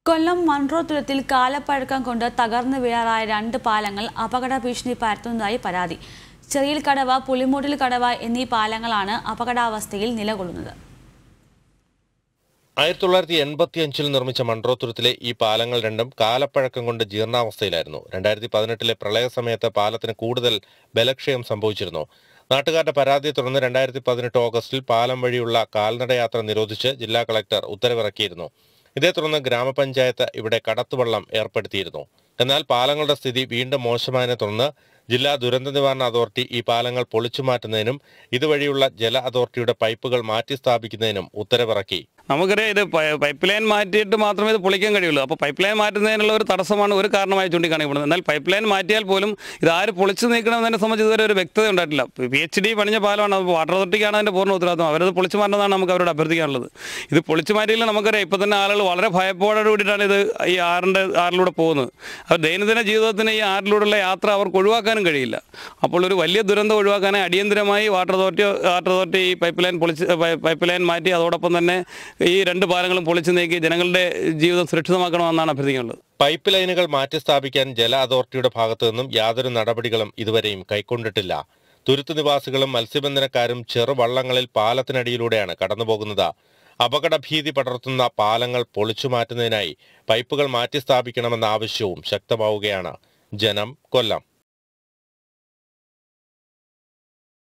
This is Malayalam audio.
കൊല്ലം മൺട്രോ തുരത്തിൽ കാലപ്പഴക്കം കൊണ്ട് തകർന്നു വീഴാറായ രണ്ട് പാലങ്ങൾ അപകട ഭീഷണി പരത്തുന്നതായി പരാതി ചെറിയിൽ കടവ പുളിമൂട്ടിൽ കടവ എന്നീ പാലങ്ങളാണ് അപകടാവസ്ഥയിൽ നിലകൊള്ളുന്നത് ആയിരത്തി തൊള്ളായിരത്തി എൺപത്തി അഞ്ചിൽ നിർമ്മിച്ച മൺട്രോത്തുരത്തിലെ ഈ പാലങ്ങൾ രണ്ടും കാലപ്പഴക്കം കൊണ്ട് ജീർണാവസ്ഥയിലായിരുന്നു രണ്ടായിരത്തി പതിനെട്ടിലെ പ്രളയ സമയത്ത് പാലത്തിന് കൂടുതൽ ബലക്ഷയം സംഭവിച്ചിരുന്നു നാട്ടുകാരുടെ പരാതിയെ തുടർന്ന് രണ്ടായിരത്തി പതിനെട്ട് ഓഗസ്റ്റിൽ പാലം വഴിയുള്ള കാൽനടയാത്ര നിരോധിച്ച് ജില്ലാ കളക്ടർ ഉത്തരവിറക്കിയിരുന്നു ഇതേ തുടർന്ന് ഗ്രാമപഞ്ചായത്ത് ഇവിടെ കടത്തുവള്ളം ഏർപ്പെടുത്തിയിരുന്നു എന്നാൽ പാലങ്ങളുടെ സ്ഥിതി വീണ്ടും മോശമായതിനെ തുടർന്ന് ജില്ലാ ദുരന്ത നിവാരണ അതോറിറ്റി ഈ പാലങ്ങൾ പൊളിച്ചു മാറ്റുന്നതിനും ഇതുവഴിയുള്ള ജല അതോറിറ്റിയുടെ പൈപ്പുകൾ മാറ്റി സ്ഥാപിക്കുന്നതിനും ഉത്തരവിറക്കി നമുക്കറിയാം ഇത് പ- പൈപ്പ് ലൈൻ മാറ്റിയിട്ട് മാത്രമേ ഇത് പൊളിക്കാൻ കഴിയുള്ളൂ അപ്പോൾ പൈപ്പ് ലൈൻ മാറ്റുന്നതിനുള്ള ഒരു തടസ്സമാണ് ഒരു കാരണമായി ചൂണ്ടിക്കാണിക്കപ്പെടുന്നത് എന്നാൽ പൈപ്പ് ലൈൻ മാറ്റിയാൽ പോലും ഇത് ആര് പൊളിച്ചു നീക്കണമെന്നതിനെ സംബന്ധിച്ച് ഇതുവരെ ഒരു വ്യക്തത ഉണ്ടായിട്ടില്ല പി എച്ച് ഡി പണിഞ്ഞ പാലമാണ് അത് വാട്ടർ അതോറിറ്റിക്കാണ് അതിൻ്റെ പൂർണ്ണ ഉത്തരവാദിത്വം അവരത് പൊളിച്ചു മാറ്റുന്നതാണ് നമുക്ക് അവരോട് അഭ്യർത്ഥിക്കാനുള്ളത് ഇത് പൊളിച്ചു മാറ്റിയില്ല നമുക്കറിയാം ഇപ്പോൾ തന്നെ ആളുകൾ വളരെ ഭയപ്പോടെ കൂടിയിട്ടാണ് ഇത് ഈ ആറിൻ്റെ ആറിലൂടെ പോകുന്നത് അവർ ദൈനംദിന ജീവിതത്തിന് ഈ ആറിലൂടെയുള്ള യാത്ര അവർക്ക് ഒഴിവാക്കാനും കഴിയില്ല അപ്പോൾ ഒരു വലിയ ദുരന്തം ഒഴിവാക്കാനായി അടിയന്തരമായി വാട്ടർ അതോറിറ്റി വാട്ടർ അതോറിറ്റി ഈ പൈപ്പ് ലൈൻ പൊളിച്ച് പൈ- പൈപ്പ് ലൈൻ മാറ്റി അതോടൊപ്പം തന്നെ ഈ രണ്ട് പാലങ്ങളും പൊളിച്ചു നീക്കി ജനങ്ങളുടെ ജീവിതം സുരക്ഷിതമാക്കണമെന്നാണ് അഭ്യർത്ഥിക്കാനുള്ളത് പൈപ്പ് ലൈനുകൾ മാറ്റി സ്ഥാപിക്കാൻ ജല അതോറിറ്റിയുടെ ഭാഗത്തു നിന്നും യാതൊരു നടപടികളും ഇതുവരെയും കൈക്കൊണ്ടിട്ടില്ല തുരുത്തു നിവാസികളും മത്സ്യബന്ധനക്കാരും ചെറുവള്ളങ്ങളിൽ പാലത്തിനടിയിലൂടെയാണ് കടന്നുപോകുന്നത് അപകട ഭീതി പടർത്തുന്ന പാലങ്ങൾ പൊളിച്ചു മാറ്റുന്നതിനായി പൈപ്പുകൾ മാറ്റി സ്ഥാപിക്കണമെന്ന ആവശ്യവും ശക്തമാവുകയാണ് ജനം കൊല്ലം